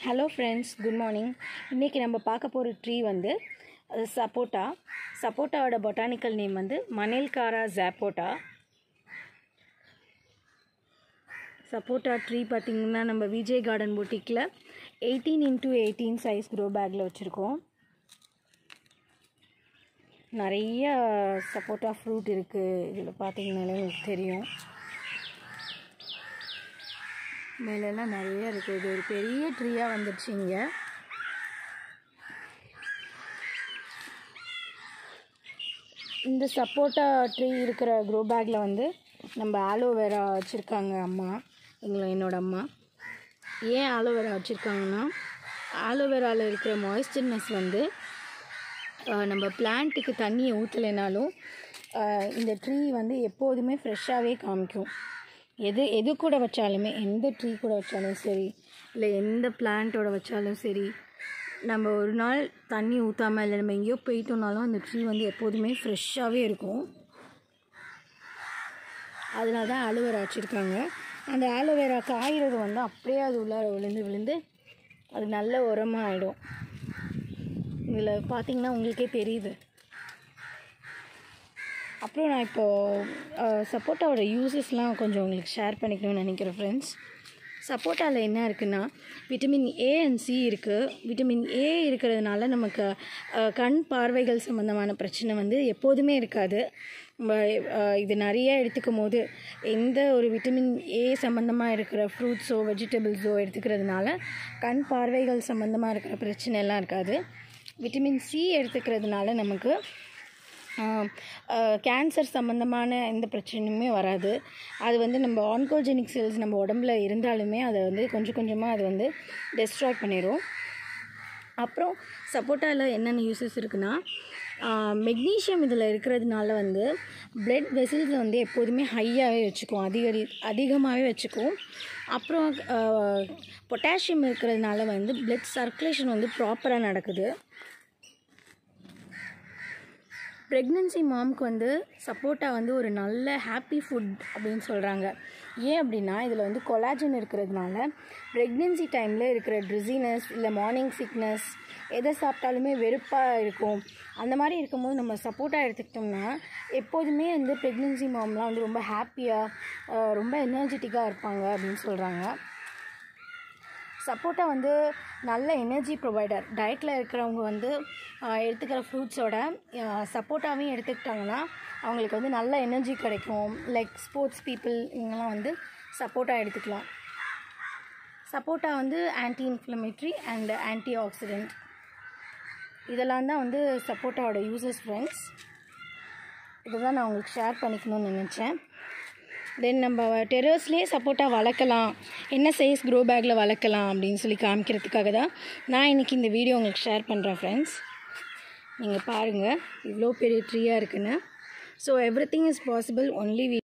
hello friends good morning இன்றைக்கி நம்ம பார்க்க போகிற ட்ரீ வந்து சப்போட்டா சப்போட்டாவோட பொட்டானிக்கல் நேம் வந்து மணேல்காரா ஜாப்போட்டா சப்போட்டா ட்ரீ பார்த்திங்கன்னா நம்ம விஜய் கார்டன் பொட்டிக்கில் eighteen into eighteen size grow பேக்கில் வச்சுருக்கோம் நிறைய சப்போட்டா ஃப்ரூட் இருக்குது இதில் பார்த்தீங்கன்னாலே உங்களுக்கு தெரியும் மேலெல்லாம் நிறைய இருக்குது இது ஒரு பெரிய ட்ரீயாக வந்துடுச்சு இங்கே இந்த சப்போட்டா ட்ரீ இருக்கிற க்ரோ பேக்கில் வந்து நம்ம ஆலோவேரா வச்சுருக்காங்க அம்மா எங்களை என்னோட அம்மா ஏன் ஆலோவேரா வச்சுருக்காங்கன்னா ஆலோவேராவில் இருக்கிற மாய்ஸ்டர்னஸ் வந்து ஆஹ், நம்ம பிளான்ட்டுக்கு தண்ணியை ஊற்றலைனாலும் ஆஹ், இந்த ட்ரீ வந்து எப்போதுமே ஃப்ரெஷ்ஷாகவே காமிக்கும் எது எது கூட வச்சாலுமே எந்த ட்ரீ கூட வச்சாலும் சரி இல்லை எந்த பிளான்ட்டோட வச்சாலும் சரி நம்ம ஒரு நாள் தண்ணி ஊற்றாமல் இல்லை நம்ம எங்கேயோ போயிட்டோம்னாலும் அந்த ட்ரீ வந்து எப்போதுமே ஃப்ரெஷ்ஷாகவே இருக்கும் அதனால தான் ஆலோவேரா வச்சுருக்காங்க அந்த ஆலோவேரா காய்கிறது வந்து அப்படியே அது உள்ளார விழுந்து விழுந்து அது நல்ல உரமாக ஆகிடும் இதில் பார்த்தீங்கன்னா உங்களுக்கே தெரியுது அப்புறம் நான் இப்போது சப்போட்டாவோட யூசஸ்லாம் கொஞ்சம் உங்களுக்கு ஷேர் பண்ணிக்கணும்னு நினைக்கிறேன் ஃப்ரெண்ட்ஸ் சப்போட்டாவில் என்ன இருக்குன்னா விட்டமின் ஏ அண்ட் சி இருக்குது விட்டமின் ஏ இருக்கிறதுனால நமக்கு அஹ், கண் பார்வைகள் சம்மந்தமான பிரச்சனை வந்து எப்போதுமே இருக்காது நம்ம அஹ், இது நிறைய எடுத்துக்கும் போது எந்த ஒரு விட்டமின் ஏ சம்மந்தமாக இருக்கிற ஃப்ரூட்ஸோ வெஜிடபிள்ஸோ எடுத்துக்கிறதுனால கண் பார்வைகள் சம்மந்தமாக இருக்கிற பிரச்சனை எல்லாம் இருக்காது விட்டமின் சி எடுத்துக்கிறதுனால நமக்கு கேன்சர் சம்மந்தமான எந்த பிரச்சனையுமே வராது அது வந்து நம்ம ஆன்கோஜெனிக் செல்ஸ் நம்ம உடம்புல இருந்தாலுமே அதை வந்து கொஞ்சம் கொஞ்சமாக அது வந்து டெஸ்ட்ராய் பண்ணிடும் அப்புறம் சப்போட்டாவில் என்னென்ன யூசஸ் இருக்குன்னா மெக்னீஷியம் இதில் இருக்கிறதுனால வந்து பிளட் வெசல்ஸை வந்து எப்போதுமே ஹையாகவே வச்சுக்கும் அதிகரி அதிகமாகவே வச்சுக்கும் அப்புறம் பொட்டாசியம் இருக்கிறதுனால வந்து பிளட் சர்க்குலேஷன் வந்து ப்ராப்பராக நடக்குது ப்ரெக்னென்சி மாம்க்கு வந்து சப்போட்டா வந்து ஒரு நல்ல ஹாப்பி ஃபுட் அப்படின்னு சொல்கிறாங்க ஏன் அப்படின்னா இதில் வந்து கொலாஜன் இருக்கிறதுனால ப்ரெக்னென்சி டைமில் இருக்கிற ட்ரிசினஸ் இல்லை மார்னிங் சிக்னஸ் எதை சாப்பிட்டாலுமே வெறுப்பாக இருக்கும் அந்த மாதிரி இருக்கும்போது நம்ம சப்போட்டா எடுத்துக்கிட்டோம்னா எப்போதுமே வந்து ப்ரெக்னென்சி மாம்லாம் வந்து ரொம்ப ஹாப்பியாக ரொம்ப எனர்ஜெட்டிக்காக இருப்பாங்க அப்படின்னு சொல்கிறாங்க சப்போட்டா வந்து நல்ல எனர்ஜி ப்ரொவைடர் டயட்டில் இருக்கிறவங்க வந்து ஆஹ், எடுத்துக்கிற ஃப்ரூட்ஸோட சப்போட்டாவையும் எடுத்துக்கிட்டாங்கன்னா அவங்களுக்கு வந்து நல்ல எனர்ஜி கிடைக்கும் லைக் ஸ்போர்ட்ஸ் பீப்புள் இவங்கெல்லாம் வந்து சப்போட்டா எடுத்துக்கலாம் சப்போட்டா வந்து anti inflammatory and anti oxidant இதெல்லாம் தான் வந்து சப்போட்டாவோட யூசஸ் ஃப்ரெண்ட்ஸ் இதை தான் நான் உங்களுக்கு ஷேர் பண்ணிக்கணும்னு நினச்சேன் தென் நம்ம டெரஸ்லேயே சப்போட்டா வளர்க்கலாம் என்ன சைஸ் க்ரோ பேக்கில் வளர்க்கலாம் அப்படின்னு சொல்லி காமிக்கிறதுக்காக தான் நான் இன்றைக்கி இந்த வீடியோ உங்களுக்கு ஷேர் பண்ணுறேன் ஃப்ரெண்ட்ஸ் நீங்கள் பாருங்கள் இவ்வளோ பெரிய ட்ரீயாக இருக்குன்னு so everything is possible only